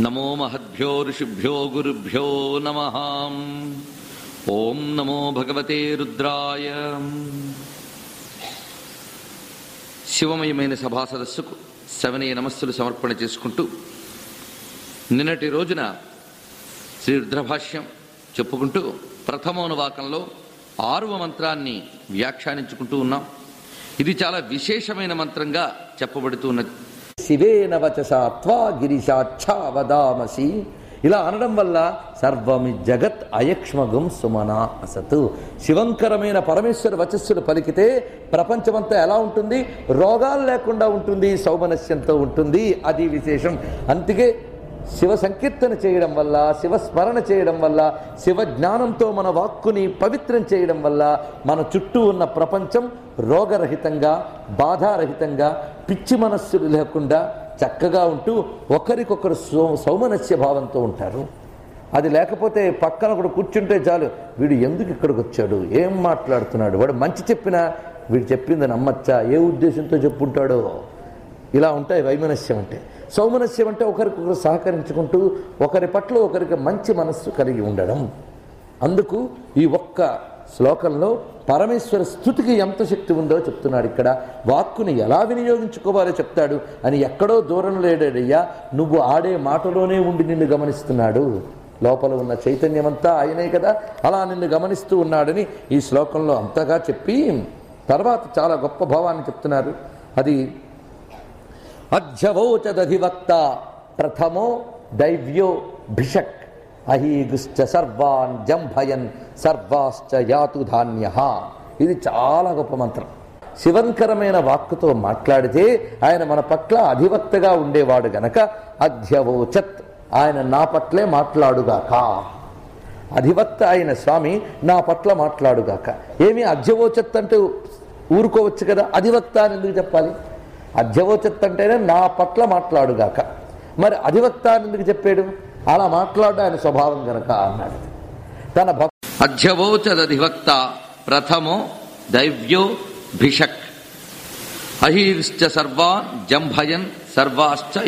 నమో మహద్భ్యో ఋషిభ్యో గురుభ్యో నమ ఓం నమో భగవతే రుద్రాయ శివమయమైన సభా సదస్సుకు శవనీయ నమస్సులు సమర్పణ చేసుకుంటూ నిన్నటి రోజున శ్రీ రుద్రభాష్యం చెప్పుకుంటూ ప్రథమోనువాకంలో ఆరవ మంత్రాన్ని వ్యాఖ్యానించుకుంటూ ఉన్నాం ఇది చాలా విశేషమైన మంత్రంగా చెప్పబడుతూ ఉన్నది శివేన వచసా త్వా గిరిశాచ్ఛా వదామసి ఇలా అనడం వల్ల సర్వమి జగత్ అయక్ష్మగం సుమన అసతు శివంకరమైన పరమేశ్వర వచస్సులు పలికితే ప్రపంచమంతా ఎలా ఉంటుంది రోగాలు లేకుండా ఉంటుంది సౌమనస్యంతో ఉంటుంది అది విశేషం అందుకే శివ సంకీర్తన చేయడం వల్ల శివ స్మరణ చేయడం వల్ల శివ జ్ఞానంతో మన వాక్కుని పవిత్రం చేయడం వల్ల మన చుట్టూ ఉన్న ప్రపంచం రోగరహితంగా బాధారహితంగా పిచ్చి మనస్సులు లేకుండా చక్కగా ఉంటూ ఒకరికొకరు సౌ సౌమనస్య భావంతో ఉంటారు అది లేకపోతే పక్కన ఒకడు కూర్చుంటే చాలు వీడు ఎందుకు ఇక్కడికి వచ్చాడు ఏం మాట్లాడుతున్నాడు వాడు మంచి చెప్పినా వీడు చెప్పింది నమ్మచ్చా ఏ ఉద్దేశంతో చెప్పుంటాడో ఇలా ఉంటాయి వైమనస్యం అంటే సౌమనస్యం అంటే ఒకరికొకరు సహకరించుకుంటూ ఒకరి పట్ల ఒకరికి మంచి మనస్సు కలిగి ఉండడం అందుకు ఈ ఒక్క శ్లోకంలో పరమేశ్వర స్థుతికి ఎంత శక్తి ఉందో చెప్తున్నాడు ఇక్కడ వాక్కుని ఎలా వినియోగించుకోవాలో చెప్తాడు అని ఎక్కడో దూరం లేడయ్యా నువ్వు ఆడే మాటలోనే ఉండి నిన్ను గమనిస్తున్నాడు లోపల ఉన్న చైతన్యమంతా ఆయనే కదా అలా నిన్ను గమనిస్తూ ఉన్నాడని ఈ శ్లోకంలో అంతగా చెప్పి తర్వాత చాలా గొప్ప భావాన్ని చెప్తున్నారు అది అధ్యవోచదధివక్త ప్రథమో దైవ్యో భిషక్ అహీగుశ్చ సర్వాన్ జంభయన్ సర్వాశ్చ యాతు ధాన్య ఇది చాలా గొప్ప మంత్రం శివంకరమైన వాక్కుతో మాట్లాడితే ఆయన మన పట్ల అధివక్తగా ఉండేవాడు గనక అధ్యవోచత్ ఆయన నా పట్లే మాట్లాడుగాక అధివక్త అయిన స్వామి నా పట్ల మాట్లాడుగాక ఏమి అధ్యవోచత్ అంటే ఊరుకోవచ్చు కదా అధివక్త అని ఎందుకు చెప్పాలి అధ్యవోచత్ అంటేనే నా పట్ల మాట్లాడుగాక మరి అధివక్త అని ఎందుకు చెప్పాడు అలా మాట్లాడడం ఆయన స్వభావం గనక అన్నాడు తన భక్ అధ్యవోచదధివక్త ప్రథమో దైవ్యో భిషక్ అహీర్శ్చ సర్వాన్ జంభయన్ సర్వాశ్చ